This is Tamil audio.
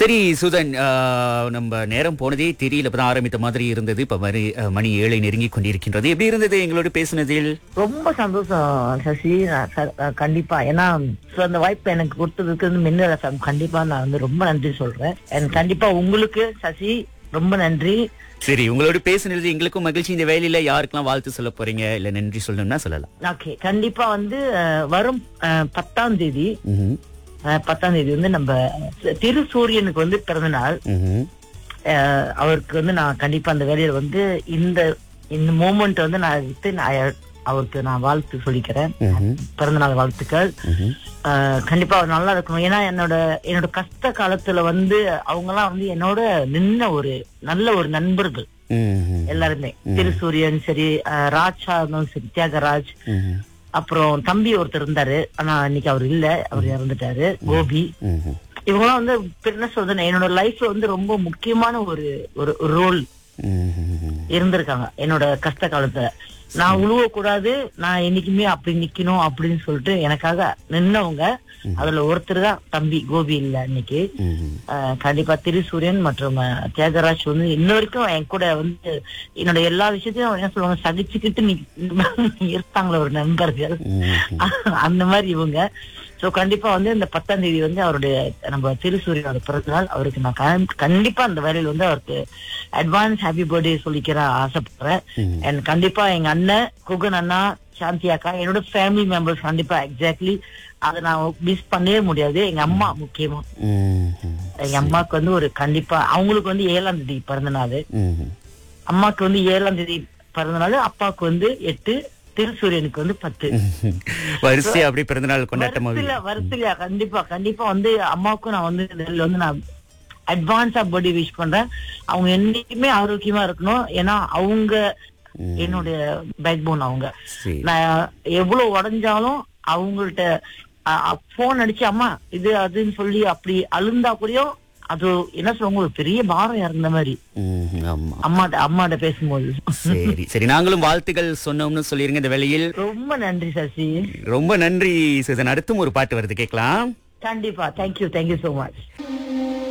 சரி சுதன் ஆ, நம்ம நேரம் போனதே தெரியல இப்பதான் ஆரம்பித்த மாதிரி இருந்தது இப்ப மணி ஆ, மணி ஏழை நெருங்கி கொண்டிருக்கின்றது எப்படி இருந்தது எங்களோட பேசினதில் ரொம்ப சந்தோஷம் சசி நான் ச- அஹ் கண்டிப்பா ஏன்னா so அந்த வாய்ப்பு எனக்கு கொடுத்ததுக்கு வந்து மின்னல் FM கண்டிப்பா நான் வந்து ரொம்ப நன்றி சொல்றேன் And கண்டிப்பா உங்களுக்கு சசி ரொம்ப நன்றி சரி உங்களோட பேசினது எங்களுக்கும் மகிழ்ச்சி இந்த வேலையில யாருக்கெல்லாம் வாழ்த்து சொல்ல போறீங்க இல்ல நன்றி சொல்லணும்னா சொல்லலாம் ஓகே கண்டிப்பா வந்து அஹ், வரும் அஹ், பத்தாம் தேதி ம்ஹும். அஹ், பத்தாம் தேதி வந்து நம்ம திரு சூரியனுக்கு வந்து பிறந்த நாள் ம்ஹும். அஹ், அவருக்கு வந்து நான் கண்டிப்பா அந்த வேலையில வந்து இந்த இந்த மூமெண்ட் வந்து நான் எடுத்து நான் அவருக்கு நான் வாழ்த்து சொல்லிக்கிறேன் ம்ஹும். பிறந்த நாள் வாழ்த்துக்கள் ம்ஹும். ஆஹ் கண்டிப்பா அவர் நல்லா இருக்கணும் ஏன்னா என்னோட என்னோட கஷ்ட காலத்துல வந்து அவங்க எல்லாம் வந்து என்னோட நின்ன ஒரு நல்ல ஒரு நண்பர்கள் ம்ஹும். எல்லாருமே திருசூரியன் சரி ஆஹ் ராஜா இருந்தாலும் சரி தியாகராஜ் ம்ஹும். அப்புறம் தம்பி ஒருத்தர் இருந்தாரு ஆனா இன்னைக்கு அவர் இல்ல அவர் இறந்துட்டாரு கோபி ம்ஹும். இவங்கெல்லாம் வந்து இப்ப என்ன சொல்றது என்னோட லைஃப்ல வந்து ரொம்ப முக்கியமான ஒரு ஒரு ரோல் ம்ஹும். இருந்திருக்காங்க என்னோட கஷ்ட காலத்துல நான் உழுவ கூடாது நான் என்னைக்குமே அப்படி நிக்கணும் அப்படின்னு சொல்லிட்டு எனக்காக நின்னவங்க அதுல ஒருத்தர் தான் தம்பி கோபி இல்ல இன்னைக்கு ம்ஹும். அஹ் கண்டிப்பா திரிசூரியன் மற்றும் அஹ், தியாகராஜ் வந்து இன்ன வரைக்கும் என் கூட வந்து என்னோட எல்லா விஷயத்தையும் என்ன சொல்லுவாங்க சகிச்சுக்கிட்டு நீ இருப்பாங்களே ஒரு நண்பர்கள் ம்ஹும். அந்த மாதிரி இவங்க சோ கண்டிப்பா வந்து இந்த பத்தாம் தேதி வந்து அவருடைய நம்ம திருசூரியனோட பிறந்த நாள் அவருக்கு நான் கண்- கண்டிப்பா அந்த வேலையில வந்து அவருக்கு அட்வான்ஸ் ஹாப்பி பர்த்டே சொல்லிக்கிற ஆசைப்படுறேன் ம்ஹும். அண்ட் கண்டிப்பா எங்க அண்ணன் குகன் அண்ணா சாந்தி அக்கா என்னோட ஃபேமிலி மெம்பர்ஸ் கண்டிப்பா எக்ஸாக்ட்லி அதை நான் மிஸ் பண்ணவே முடியாது எங்க அம்மா முக்கியமா ம்ஹும். எங்க அம்மாக்கு வந்து ஒரு கண்டிப்பா அவங்களுக்கு வந்து ஏழாம் தேதி பிறந்த நாள் ம்ஹும். அம்மாக்கு வந்து ஏழாம் தேதி பிறந்த நாள் அப்பாவுக்கு வந்து எட்டு திருசூரியனுக்கு வந்து பத்து வரிசையா அப்படி பிறந்தநாள் கொண்டாட்டமா வருஷத்துல வருஷத்துல கண்டிப்பா கண்டிப்பா வந்து அம்மாவுக்கும் நான் வந்து இதுல வந்து நான் அட்வான்ஸா பர்த்டே விஷ் பண்றேன் அவங்க என்னைக்குமே ஆரோக்கியமா இருக்கணும் ஏன்னா அவங்க ம். என்னுடைய பேக் போன் அவங்க சரி நான் எவ்வளவு உடஞ்சாலும் அவங்கள்ட்ட போன் அடிச்சு அம்மா இது அதுன்னு சொல்லி அப்படி அழுந்தா கூடயும் அது என்ன சொல்லுவாங்க ஒரு பெரிய பாரம் இறந்த மாதிரி ம்ஹும். ஆமா அம்மாட்ட அம்மாட்ட பேசும்போது சரி சரி நாங்களும் வாழ்த்துக்கள் சொன்னோம்னு சொல்லிருங்க இந்த வேளையில் ரொம்ப நன்றி சசி ரொம்ப நன்றி சுதன் அடுத்தும் ஒரு பாட்டு வருது கேட்கலாம் கண்டிப்பா தேங்க்யூ தேங்க்யூ சோ மச்